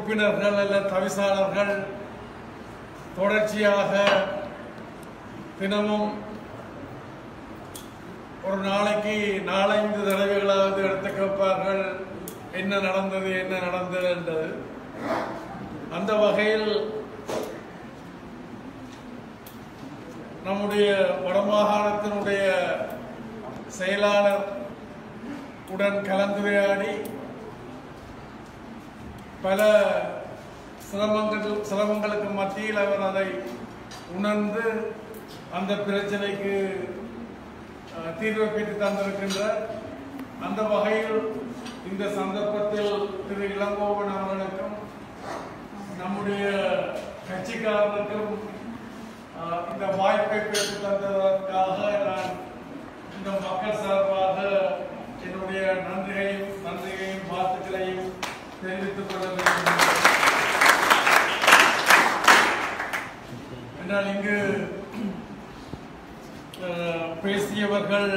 உறுப்பினர்கள் அல்ல தவிசாளர்கள் தொடர்ச்சியாக தினமும் ஒரு நாளைக்கு நாலஞ்சு தடவைகளாவது எடுத்து கேட்பார்கள் என்ன நடந்தது என்ன நடந்தது என்றது அந்த வகையில் நம்முடைய வடமாகாணத்தினுடைய செயலாளர் உடன் கலந்துரையாடி பல சிரமங்கள் சிரமங்களுக்கு மத்தியில் அவர் அதை உணர்ந்து அந்த பிரச்சனைக்கு அஹ், தீர்வை பெற்று தந்திருக்கின்றார் அந்த வகையில் இந்த சந்தர்ப்பத்தில் திரு இளங்கோவன் அவர்களுக்கும் நம்முடைய கட்சிக்காரருக்கும் அஹ், இந்த வாய்ப்பை பெற்று தந்ததற்காக நான் இந்த மக்கள் சார்பாக என்னுடைய நன்றியையும் நன்றியையும் வாழ்த்துக்களையும் தெரிவித்துக் கொள்ள வேண்டும் என்றால் இங்கு அஹ், பேசியவர்கள்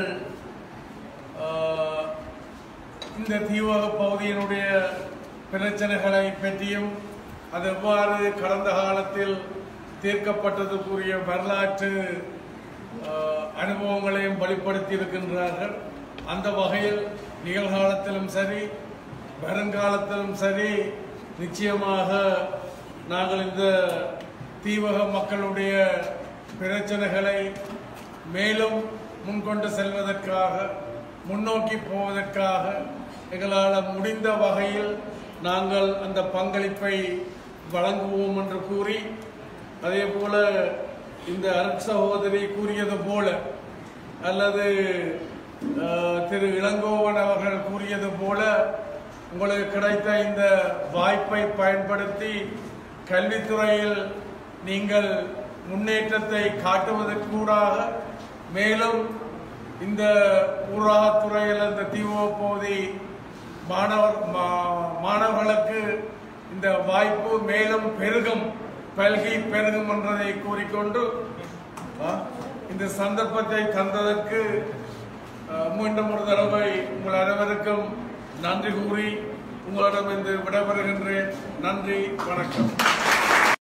அஹ், இந்த தீவக பகுதியினுடைய பிரச்சனைகளை பற்றியும் அது எவ்வாறு கடந்த காலத்தில் தீர்க்கப்பட்டது கூறிய வரலாற்று அஹ், அனுபவங்களையும் வெளிப்படுத்தி இருக்கின்றார்கள் அந்த வகையில் நிகழ்காலத்திலும் சரி வருங்காலத்திலும் சரி நிச்சயமாக நாங்கள் இந்த தீவக மக்களுடைய பிரச்சனைகளை மேலும் முன்கொண்டு செல்வதற்காக முன்னோக்கி போவதற்காக எங்களால் முடிந்த வகையில் நாங்கள் அந்த பங்களிப்பை வழங்குவோம் என்று கூறி அதே போல இந்த அருட் சகோதரி கூறியது போல அல்லது அஹ், திரு இளங்கோவன் அவர்கள் கூறியது போல உங்களுக்கு கிடைத்த இந்த வாய்ப்பை பயன்படுத்தி கல்வித்துறையில் நீங்கள் முன்னேற்றத்தை காட்டுவதற்கூடாக மேலும் இந்த ஊராகத்துறையில் இந்த தீவிர பகுதி மாணவர் மா- மாணவர்களுக்கு இந்த வாய்ப்பு மேலும் பெருகும் பல்கி பெருகும் என்றதை கூறிக்கொண்டு ஆ, இந்த சந்தர்ப்பத்தை தந்ததற்கு ஆ, மீண்டும் ஒரு தடவை உங்கள் அனைவருக்கும் நன்றி கூறி உங்களிடம் இந்த விடைபெறுகின்றேன் நன்றி வணக்கம்